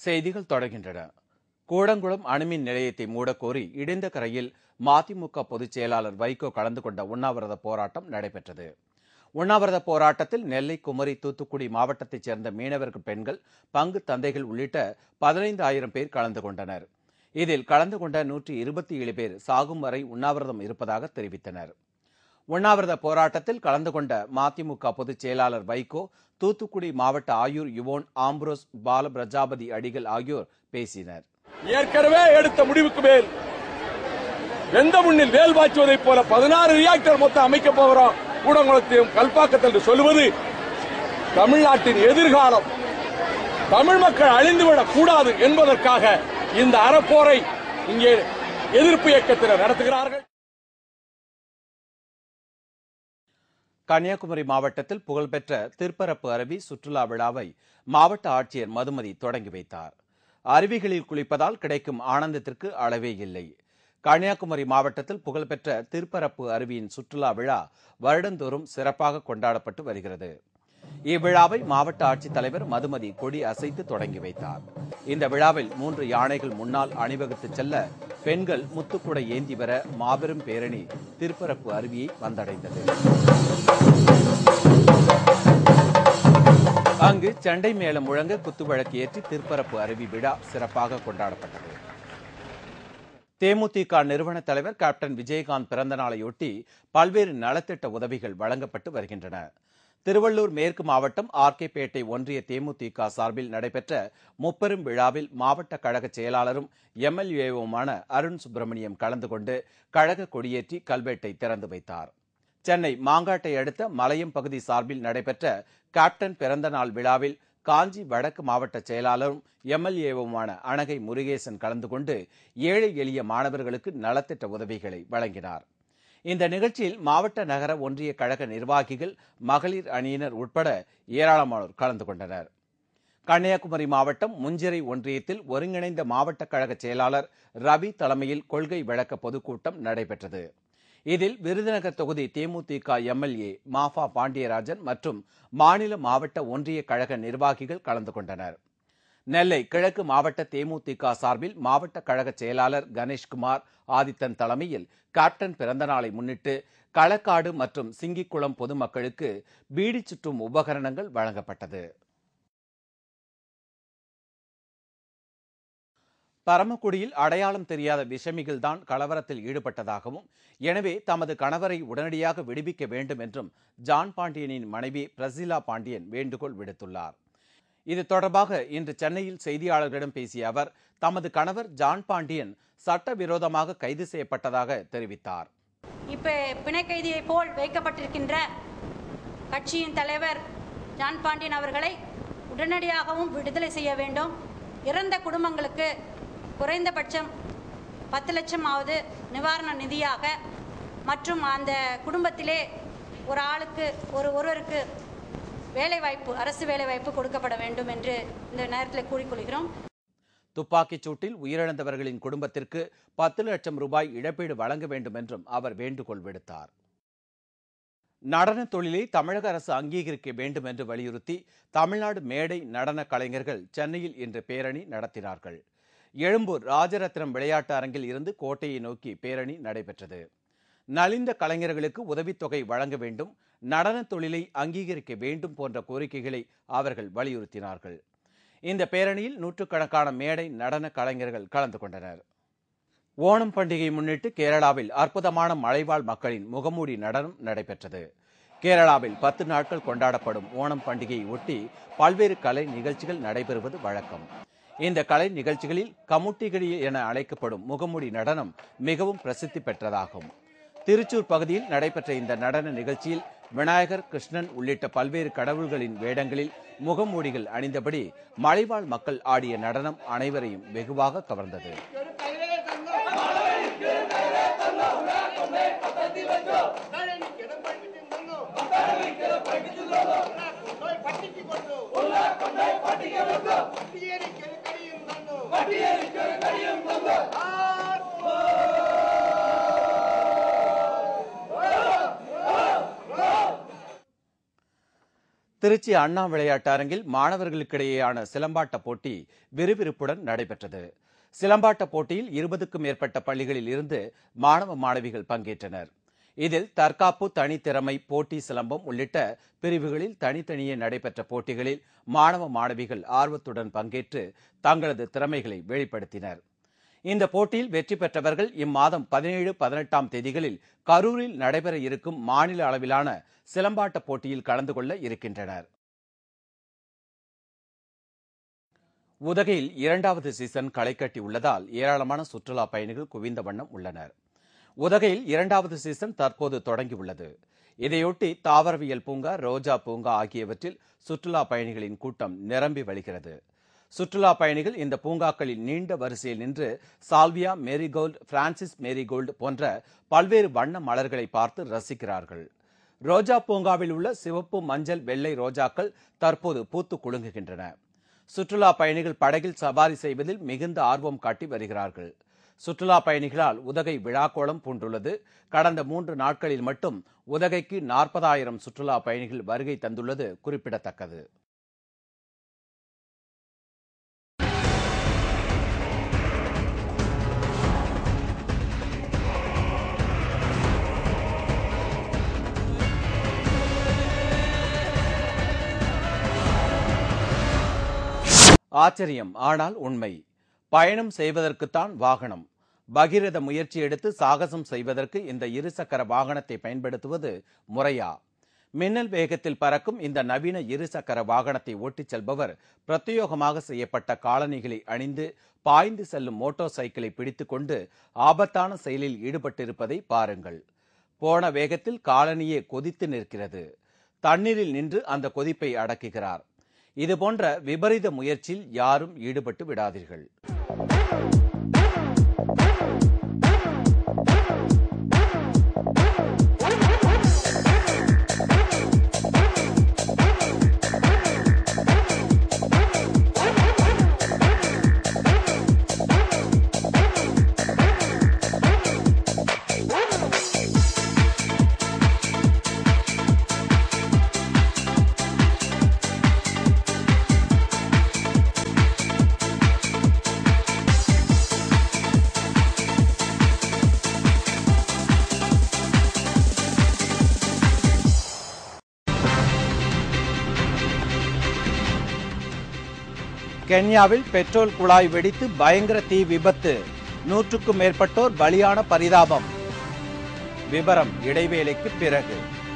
செய்திகள் தொடர்கின்றன கூடங்குளம் அணுமின் நிலையத்தை மூடக்கோரி இடிந்த கரையில் மதிமுக பொதுச் செயலாளர் வைகோ கலந்து கொண்ட உண்ணாவிரத போராட்டம் நடைபெற்றது உண்ணாவிரத போராட்டத்தில் நெல்லை குமரி தூத்துக்குடி மாவட்டத்தைச் சேர்ந்த மீனவர்கள் பெண்கள் பங்கு தந்தைகள் உள்ளிட்ட பதினைந்து ஆயிரம் பேர் கலந்து கொண்டனர் இதில் கலந்து கொண்ட நூற்றி இருபத்தி ஏழு பேர் சாகும் வரை உண்ணாவிரதம் இருப்பதாக தெரிவித்தனர் உண்ணாவிரத போராட்டத்தில் கலந்து கொண்ட மதிமுக பொதுச் செயலாளர் வைகோ தூத்துக்குடி மாவட்ட ஆயூர் யுவோன் ஆம்ப்ரோஸ் பால பிரஜாபதி அடிகள் ஆகியோர் பேசினர் ஏற்கனவே எடுத்த முடிவுக்கு மேல் வெந்த முன்னில் வேல் பாய்ச்சுவதைப் போல பதினாறு ரியாக்டர் மொத்தம் அமைக்க போகிறோம் கூடங்குளத்தையும் கல்பாக்கத்தில் என்று சொல்லுவது தமிழ்நாட்டின் எதிர்காலம் தமிழ் மக்கள் அழிந்துவிடக் கூடாது என்பதற்காக இந்த அறப்போரை இங்கே எதிர்ப்பு இயக்கத்தினர் நடத்துகிறார்கள் கன்னியாகுமரி மாவட்டத்தில் புகழ்பெற்ற திருப்பரப்பு அருவி சுற்றுலா விழாவை மாவட்ட ஆட்சியர் மதுமதி தொடங்கி வைத்தார் அருவிகளில் குளிப்பதால் கிடைக்கும் ஆனந்தத்திற்கு அளவே இல்லை கன்னியாகுமரி மாவட்டத்தில் புகழ்பெற்ற திருப்பரப்பு அருவியின் சுற்றுலா விழா வருடந்தோறும் சிறப்பாக கொண்டாடப்பட்டு வருகிறது இவ்விழாவை மாவட்ட ஆட்சித்தலைவர் மதுமதி கொடி அசைத்து தொடங்கி வைத்தார் இந்த விழாவில் மூன்று யானைகள் முன்னால் அணிவகுத்து செல்ல பெண்கள் முத்துக்குடை ஏந்தி வர மாபெரும் பேரணி திருப்பரப்பு அருவியை வந்தடைந்தது அங்கு சண்டை மேளம் முழங்க குத்துவிளக்கு ஏற்றி திருப்பரப்பு அருவி விழா சிறப்பாக கொண்டாடப்பட்டது தேமுதிக நிறுவன தலைவர் கேப்டன் விஜயகாந்த் பிறந்த நாளையொட்டி பல்வேறு நலத்திட்ட உதவிகள் வழங்கப்பட்டு வருகின்றன திருவள்ளூர் மேற்கு மாவட்டம் ஆர்கேபேட்டை ஒன்றிய தேமுதிக சார்பில் நடைபெற்ற முப்பெரும் விழாவில் மாவட்ட கழக செயலாளரும் எம்எல்ஏவுமான அருண் சுப்பிரமணியம் கலந்து கொண்டு கழக கொடியேற்றி கல்வெட்டை திறந்து வைத்தார் சென்னை மாங்காட்டை அடுத்த மலையம் பகுதி சார்பில் நடைபெற்ற கேப்டன் பிறந்த நாள் விழாவில் காஞ்சி வடக்கு மாவட்ட செயலாளரும் எம்எல்ஏவுமான அனகை முருகேசன் கலந்து கொண்டு ஏழை எளிய மாணவர்களுக்கு நலத்திட்ட உதவிகளை வழங்கினார் இந்த நிகழ்ச்சியில் மாவட்ட நகர ஒன்றிய கழக நிர்வாகிகள் மகளிர் அணியினர் உட்பட ஏராளமானோர் கலந்து கொண்டனர் கன்னியாகுமரி மாவட்டம் முஞ்சிறை ஒன்றியத்தில் ஒருங்கிணைந்த மாவட்ட கழக செயலாளர் ரவி தலைமையில் கொள்கை விளக்க பொதுக்கூட்டம் நடைபெற்றது இதில் விருதுநகர் தொகுதி தேமுதிக எம்எல்ஏ மாஃபா பாண்டியராஜன் மற்றும் மாநில மாவட்ட ஒன்றிய கழக நிர்வாகிகள் கலந்து கொண்டனர் நெல்லை கிழக்கு மாவட்ட தேமுதிக சார்பில் மாவட்ட கழக செயலாளர் கணேஷ்குமார் ஆதித்தன் தலைமையில் கேப்டன் பிறந்த நாளை முன்னிட்டு களக்காடு மற்றும் சிங்கிக்குளம் பொதுமக்களுக்கு பீடி சுற்றும் உபகரணங்கள் வழங்கப்பட்டது பரமக்குடியில் அடையாளம் தெரியாத விஷமிகள் தான் கலவரத்தில் ஈடுபட்டதாகவும் எனவே தமது கணவரை உடனடியாக விடுவிக்க வேண்டும் என்றும் ஜான் பாண்டியனின் மனைவி பிரசிலா பாண்டியன் வேண்டுகோள் விடுத்துள்ளார் இது தொடர்பாக இன்று சென்னையில் செய்தியாளர்களிடம் பேசிய அவர் தமது கணவர் ஜான் பாண்டியன் சட்டவிரோதமாக கைது செய்யப்பட்டதாக தெரிவித்தார் இப்போ பிணை கைதியை போல் வைக்கப்பட்டிருக்கின்ற கட்சியின் தலைவர் ஜான் பாண்டியன் அவர்களை உடனடியாகவும் விடுதலை செய்ய வேண்டும் இறந்த குடும்பங்களுக்கு குறைந்தபட்சம் பத்து லட்சம் ஆவது நிவாரண நிதியாக மற்றும் அந்த குடும்பத்திலே ஒரு ஆளுக்கு ஒரு ஒருவருக்கு வேலைவாய்ப்பு அரசு வேலைவாய்ப்பு கொடுக்கப்பட வேண்டும் என்று இந்த நேரத்தில் கூறிக்கொள்கிறோம் துப்பாக்கிச் சூட்டில் உயிரிழந்தவர்களின் குடும்பத்திற்கு பத்து லட்சம் ரூபாய் இழப்பீடு வழங்க வேண்டும் என்றும் அவர் வேண்டுகோள் விடுத்தார் நடன தொழிலை தமிழக அரசு அங்கீகரிக்க வேண்டும் என்று வலியுறுத்தி தமிழ்நாடு மேடை நடன கலைஞர்கள் சென்னையில் இன்று பேரணி நடத்தினார்கள் எழும்பூர் ராஜரத்னம் விளையாட்டு அரங்கில் இருந்து கோட்டையை நோக்கி பேரணி நடைபெற்றது நலிந்த கலைஞர்களுக்கு உதவித்தொகை வழங்க வேண்டும் நடன தொழிலை அங்கீகரிக்க வேண்டும் போன்ற கோரிக்கைகளை அவர்கள் வலியுறுத்தினார்கள் இந்த பேரணியில் நூற்றுக்கணக்கான மேடை நடன கலைஞர்கள் கலந்து கொண்டனர் ஓணம் பண்டிகையை முன்னிட்டு கேரளாவில் அற்புதமான மலைவாழ் மக்களின் முகமூடி நடனம் நடைபெற்றது கேரளாவில் பத்து நாட்கள் கொண்டாடப்படும் ஓணம் பண்டிகையை ஒட்டி பல்வேறு கலை நிகழ்ச்சிகள் நடைபெறுவது வழக்கம் இந்த கலை நிகழ்ச்சிகளில் கமுட்டிகளி என அழைக்கப்படும் முகமூடி நடனம் மிகவும் பிரசித்தி பெற்றதாகும் திருச்சூர் பகுதியில் நடைபெற்ற இந்த நடன நிகழ்ச்சியில் விநாயகர் கிருஷ்ணன் உள்ளிட்ட பல்வேறு கடவுள்களின் வேடங்களில் முகமூடிகள் அணிந்தபடி மலைவாழ் மக்கள் ஆடிய நடனம் அனைவரையும் வெகுவாக கவர்ந்தது திருச்சி அண்ணா விளையாட்டரங்கில் மாணவர்களுக்கிடையேயான சிலம்பாட்ட போட்டி விறுவிறுப்புடன் நடைபெற்றது சிலம்பாட்ட போட்டியில் இருபதுக்கும் மேற்பட்ட பள்ளிகளில் இருந்து மாணவ மாணவிகள் பங்கேற்றனர் இதில் தற்காப்பு தனித்திறமை போட்டி சிலம்பம் உள்ளிட்ட பிரிவுகளில் தனித்தனியே நடைபெற்ற போட்டிகளில் மாணவ மாணவிகள் ஆர்வத்துடன் பங்கேற்று தங்களது திறமைகளை வெளிப்படுத்தினர் இந்த போட்டியில் வெற்றி பெற்றவர்கள் இம்மாதம் பதினேழு பதினெட்டாம் தேதிகளில் கரூரில் நடைபெற இருக்கும் மாநில அளவிலான சிலம்பாட்ட போட்டியில் கலந்து கொள்ள இருக்கின்றனர் உதகையில் இரண்டாவது சீசன் களை கட்டி உள்ளதால் ஏராளமான சுற்றுலா பயணிகள் குவிந்த வண்ணம் உள்ளனர் உதகையில் இரண்டாவது சீசன் தற்போது தொடங்கியுள்ளது இதையொட்டி தாவரவியல் பூங்கா ரோஜா பூங்கா ஆகியவற்றில் சுற்றுலா பயணிகளின் கூட்டம் நிரம்பி வழிகிறது சுற்றுலா பயணிகள் இந்த பூங்காக்களில் நீண்ட வரிசையில் நின்று சால்வியா மேரிகோல்டு பிரான்சிஸ் மேரிகோல்டு போன்ற பல்வேறு வண்ண மலர்களை பார்த்து ரசிக்கிறார்கள் ரோஜா பூங்காவில் உள்ள சிவப்பு மஞ்சள் வெள்ளை ரோஜாக்கள் தற்போது பூத்து குலுங்குகின்றன சுற்றுலா பயணிகள் படகில் சவாரி செய்வதில் மிகுந்த ஆர்வம் காட்டி வருகிறார்கள் சுற்றுலா பயணிகளால் உதகை விழாக்கோளம் பூண்டுள்ளது கடந்த மூன்று நாட்களில் மட்டும் உதகைக்கு நாற்பதாயிரம் சுற்றுலா பயணிகள் வருகை தந்துள்ளது குறிப்பிடத்தக்கது ஆச்சரியம் ஆனால் உண்மை பயணம் செய்வதற்குத்தான் வாகனம் பகிரத முயற்சி எடுத்து சாகசம் செய்வதற்கு இந்த இருசக்கர வாகனத்தை பயன்படுத்துவது முறையா மின்னல் வேகத்தில் பறக்கும் இந்த நவீன இருசக்கர வாகனத்தை ஓட்டிச் செல்பவர் பிரத்யோகமாக செய்யப்பட்ட காலணிகளை அணிந்து பாய்ந்து செல்லும் மோட்டார் சைக்கிளை பிடித்துக்கொண்டு ஆபத்தான செயலில் ஈடுபட்டிருப்பதை பாருங்கள் போன வேகத்தில் காலனியே கொதித்து நிற்கிறது தண்ணீரில் நின்று அந்த கொதிப்பை அடக்குகிறார் இதுபோன்ற விபரீத முயற்சியில் யாரும் ஈடுபட்டு விடாதீர்கள் கென்யாவில் பெட்ரோல் குழாய் வெடித்து பயங்கர தீ விபத்து நூற்றுக்கும் மேற்பட்டோர் பலியான பரிதாபம் விவரம் இடைவேளைக்கு பிறகு